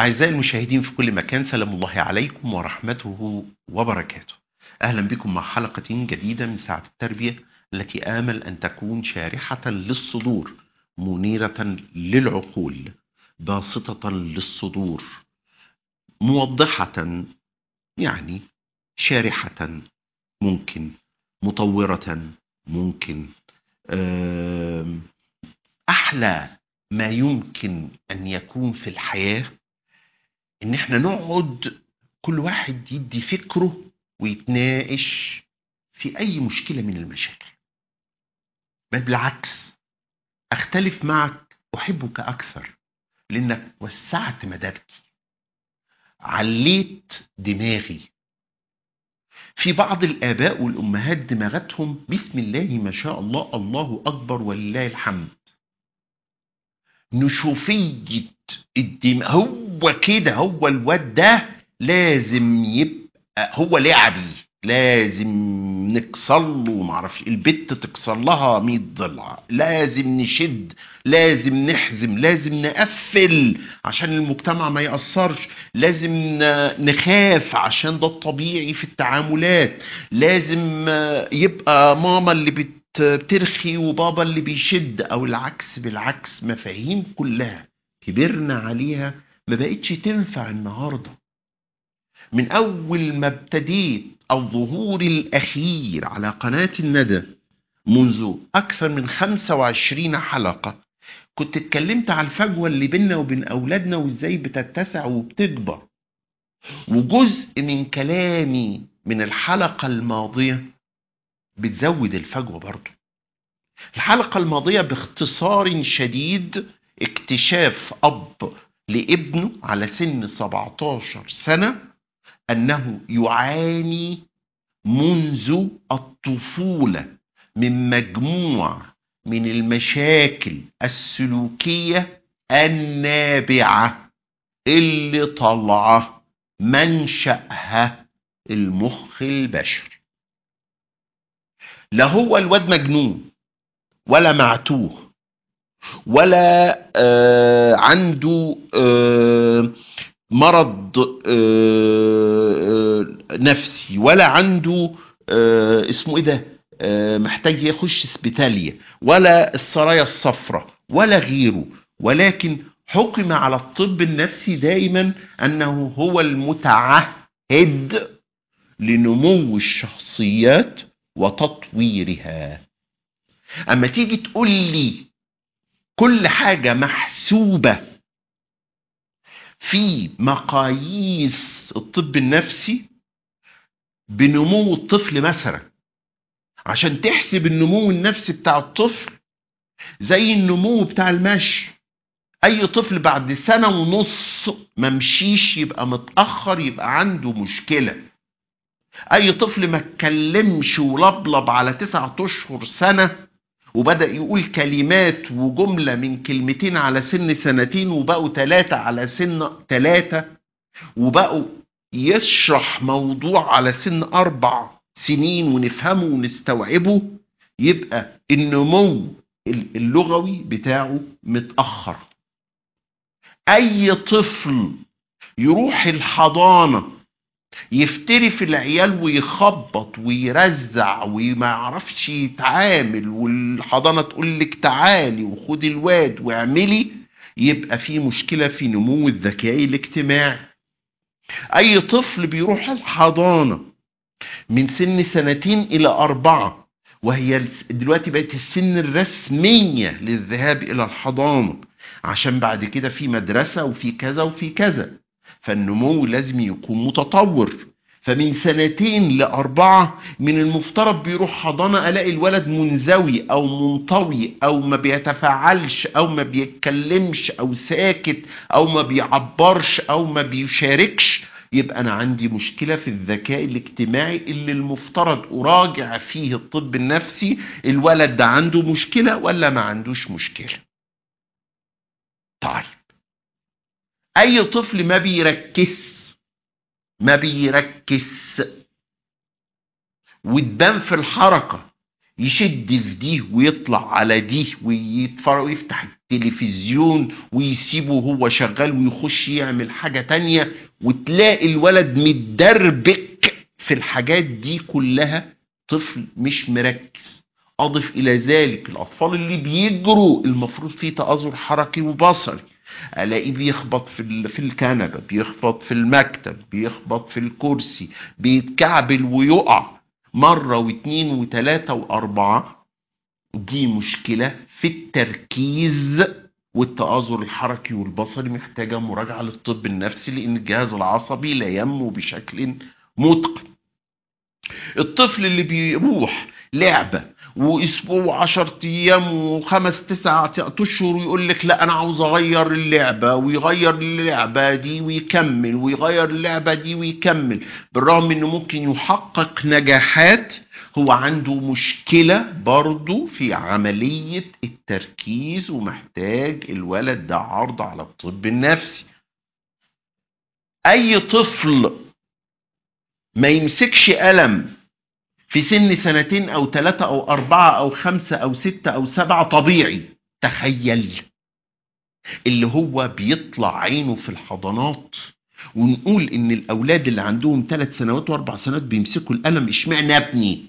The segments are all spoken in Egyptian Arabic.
أعزائي المشاهدين في كل مكان سلام الله عليكم ورحمته وبركاته أهلا بكم مع حلقة جديدة من ساعة التربية التي آمل أن تكون شارحة للصدور منيرة للعقول باسطة للصدور موضحة يعني شارحة ممكن مطورة ممكن آم، أحلى ما يمكن أن يكون في الحياة إن إحنا نقعد كل واحد يدي فكره ويتناقش في أي مشكلة من المشاكل بل بالعكس أختلف معك أحبك أكثر لأنك وسعت مداركي عليت دماغي في بعض الآباء والأمهات دماغتهم بسم الله ما شاء الله الله أكبر ولله الحمد نشوفية الدماغ هو كده هو الواد ده لازم يبقى هو لعبي لازم نكسر له معرفش البت تكسر لها 100 ضلع لازم نشد لازم نحزم لازم نقفل عشان المجتمع ما يأثرش لازم ن- نخاف عشان ده الطبيعي في التعاملات لازم آه، يبقى ماما اللي بت- بترخي وبابا اللي بيشد او العكس بالعكس مفاهيم كلها كبرنا عليها ما بقتش تنفع النهارده من أول ما ابتديت الظهور الأخير على قناة الندى منذ أكثر من 25 حلقة كنت اتكلمت على الفجوة اللي بيننا وبين أولادنا وإزاي بتتسع وبتكبر وجزء من كلامي من الحلقة الماضية بتزود الفجوة برضو الحلقة الماضية باختصار شديد اكتشاف أب لابنه على سن 17 سنة أنه يعاني منذ الطفولة من مجموع من المشاكل السلوكية النابعة اللي طالعة منشأها المخ البشري لا هو الواد مجنون ولا معتوه ولا آه عنده آه مرض آه، آه، نفسي ولا عنده آه، اسمه ايه ده آه، محتاج يخش اسبيتاليا ولا السرايا الصفراء ولا غيره ولكن حكم على الطب النفسي دائما انه هو المتعهد لنمو الشخصيات وتطويرها اما تيجي تقول لي كل حاجه محسوبه في مقاييس الطب النفسي بنمو الطفل مثلا عشان تحسب النمو النفسي بتاع الطفل زي النمو بتاع المشي اي طفل بعد سنة ونص ما مشيش يبقى متأخر يبقى عنده مشكلة اي طفل ما اتكلمش ولبلب على تسعة اشهر سنة وبدأ يقول كلمات وجملة من كلمتين على سن سنتين وبقوا ثلاثة على سن ثلاثة وبقوا يشرح موضوع على سن أربع سنين ونفهمه ونستوعبه يبقى النمو اللغوي بتاعه متأخر أي طفل يروح الحضانة يفتري في العيال ويخبط ويرزع وما يعرفش يتعامل والحضانة تقول لك تعالي وخدي الواد واعملي يبقى في مشكلة في نمو الذكاء الاجتماعي أي طفل بيروح الحضانة من سن سنتين إلى أربعة وهي الس- دلوقتي بقت السن الرسمية للذهاب إلى الحضانة عشان بعد كده في مدرسة وفي كذا وفي كذا فالنمو لازم يكون متطور فمن سنتين لأربعة من المفترض بيروح حضانة ألاقي الولد منزوي أو منطوي أو ما بيتفاعلش أو ما بيتكلمش أو ساكت أو ما بيعبرش أو ما بيشاركش يبقى أنا عندي مشكلة في الذكاء الاجتماعي اللي المفترض أراجع فيه الطب النفسي الولد ده عنده مشكلة ولا ما عندوش مشكلة طيب اي طفل ما بيركز ما بيركز وتبان في الحركه يشد في دي ويطلع على دي ويتفرج ويفتح التلفزيون ويسيبه وهو شغال ويخش يعمل حاجة تانية وتلاقي الولد متدربك في الحاجات دي كلها طفل مش مركز أضف إلى ذلك الأطفال اللي بيجروا المفروض فيه تأذر حركي وبصري الاقيه بيخبط في ال- في الكنبه بيخبط في المكتب بيخبط في الكرسي بيتكعبل ويقع مره واتنين وتلاته واربعه دي مشكله في التركيز والتآزر الحركي والبصري محتاجه مراجعه للطب النفسي لان الجهاز العصبي لا ينمو بشكل متقن الطفل اللي بيروح لعبه واسبوع 10 ايام وخمس تسع اشهر ويقول لك لا انا عاوز اغير اللعبه ويغير اللعبه دي ويكمل ويغير اللعبه دي ويكمل بالرغم انه ممكن يحقق نجاحات هو عنده مشكله برضه في عمليه التركيز ومحتاج الولد ده عرض على الطب النفسي اي طفل ما يمسكش قلم في سن سنتين او ثلاثة او اربعة او خمسة او ستة او سبعة طبيعي تخيل اللي هو بيطلع عينه في الحضانات ونقول ان الاولاد اللي عندهم ثلاث سنوات واربع سنوات بيمسكوا القلم اشمعنى ابني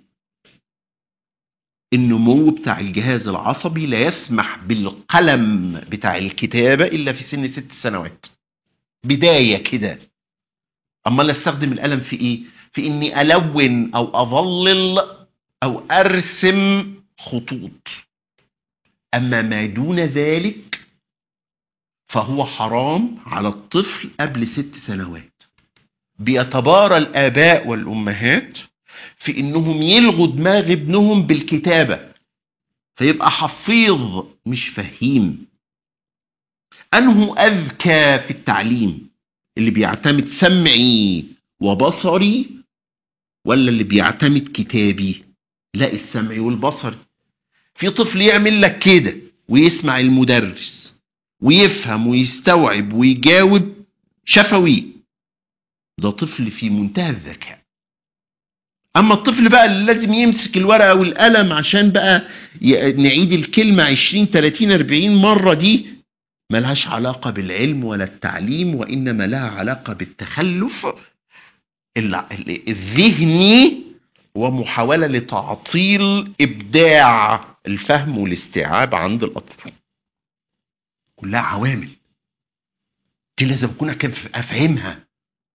النمو بتاع الجهاز العصبي لا يسمح بالقلم بتاع الكتابة الا في سن ست سنوات بداية كده امال استخدم القلم في ايه في اني الون او اظلل او ارسم خطوط اما ما دون ذلك فهو حرام على الطفل قبل ست سنوات بيتبارى الاباء والامهات في انهم يلغوا دماغ ابنهم بالكتابه فيبقى حفيظ مش فهيم انه اذكى في التعليم اللي بيعتمد سمعي وبصري ولا اللي بيعتمد كتابي لا السمعي والبصري في طفل يعمل لك كده ويسمع المدرس ويفهم ويستوعب ويجاوب شفوي ده طفل في منتهى الذكاء اما الطفل بقى اللي لازم يمسك الورقه والقلم عشان بقى ي- نعيد الكلمه 20 30 40 مره دي ملهاش علاقه بالعلم ولا التعليم وانما لها علاقه بالتخلف الع- ال- الذهني ومحاوله لتعطيل ابداع الفهم والاستيعاب عند الاطفال كلها عوامل دي لازم اكون أكف- افهمها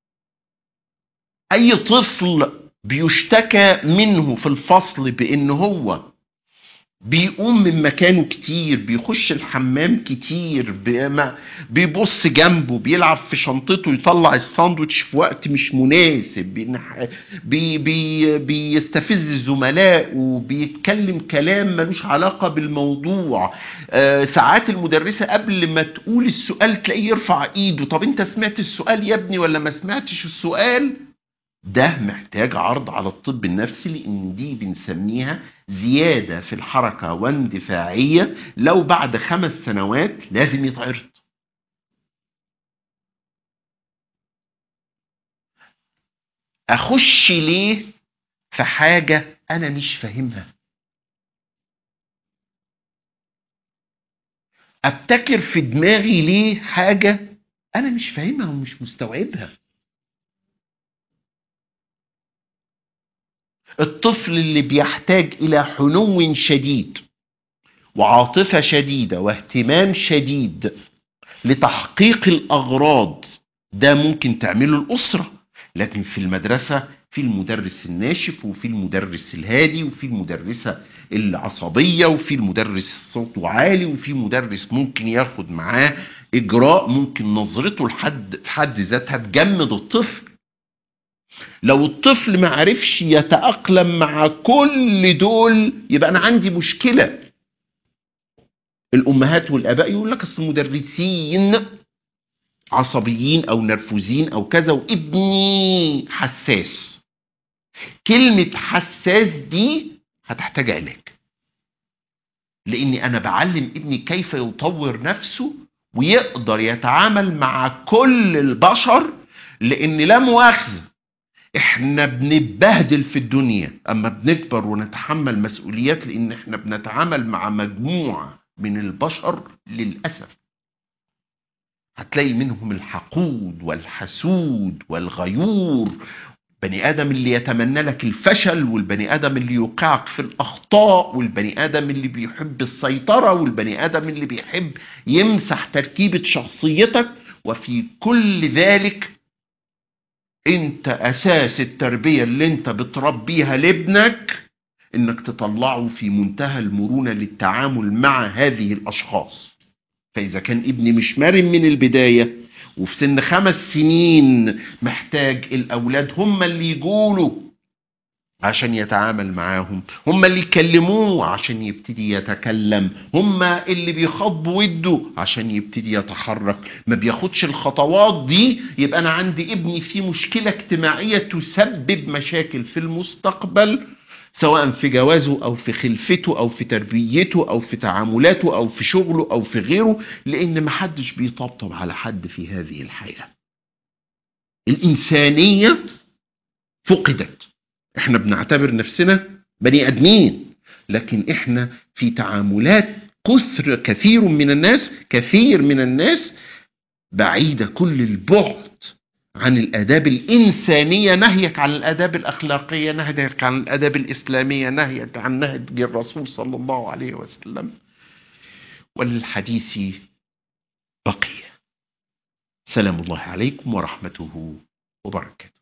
اي طفل بيشتكى منه في الفصل بان هو بيقوم من مكانه كتير بيخش الحمام كتير بيما- بيبص جنبه بيلعب في شنطته يطلع الساندوتش في وقت مش مناسب بينح- بي بي بيستفز زملائه بيتكلم كلام ملوش علاقة بالموضوع آه ساعات المدرسة قبل ما تقول السؤال تلاقيه يرفع ايده طب انت سمعت السؤال يا ابني ولا ما سمعتش السؤال ده محتاج عرض على الطب النفسي لان دي بنسميها زياده في الحركه واندفاعيه لو بعد خمس سنوات لازم يتعرض اخش ليه في حاجه انا مش فاهمها ابتكر في دماغي ليه حاجه انا مش فاهمها ومش مستوعبها الطفل اللي بيحتاج الى حنو شديد وعاطفه شديده واهتمام شديد لتحقيق الاغراض ده ممكن تعمله الاسره لكن في المدرسه في المدرس الناشف وفي المدرس الهادي وفي المدرسه العصبيه وفي المدرس صوته عالي وفي مدرس ممكن ياخد معاه اجراء ممكن نظرته لحد في حد ذاتها تجمد الطفل لو الطفل ما عرفش يتأقلم مع كل دول يبقى أنا عندي مشكلة الأمهات والآباء يقول لك أصل المدرسين عصبيين أو نرفوزين أو كذا وابني حساس كلمة حساس دي هتحتاج علاج لأني أنا بعلم ابني كيف يطور نفسه ويقدر يتعامل مع كل البشر لأن لا مؤاخذة احنا بنتبهدل في الدنيا اما بنكبر ونتحمل مسؤوليات لان احنا بنتعامل مع مجموعة من البشر للأسف هتلاقي منهم الحقود والحسود والغيور بني ادم اللي يتمنى لك الفشل والبني ادم اللي يوقعك في الاخطاء والبني ادم اللي بيحب السيطره والبني ادم اللي بيحب يمسح تركيبه شخصيتك وفي كل ذلك انت اساس التربيه اللي انت بتربيها لابنك انك تطلعه في منتهى المرونه للتعامل مع هذه الاشخاص فاذا كان ابني مش مرن من البدايه وفي سن خمس سنين محتاج الاولاد هم اللي يقولوا عشان يتعامل معاهم هم اللي يكلموه عشان يبتدي يتكلم هم اللي بيخضوا وده عشان يبتدي يتحرك ما بياخدش الخطوات دي يبقى انا عندي ابني في مشكله اجتماعيه تسبب مشاكل في المستقبل سواء في جوازه او في خلفته او في تربيته او في تعاملاته او في شغله او في غيره لان محدش بيطبطب على حد في هذه الحياه الانسانيه فقدت احنا بنعتبر نفسنا بني ادمين لكن احنا في تعاملات كثر كثير من الناس كثير من الناس بعيده كل البعد عن الآداب الإنسانية نهيك عن الآداب الأخلاقية نهيك عن الآداب الإسلامية نهيك عن نهج الرسول صلى الله عليه وسلم وللحديث بقية سلام الله عليكم ورحمته وبركاته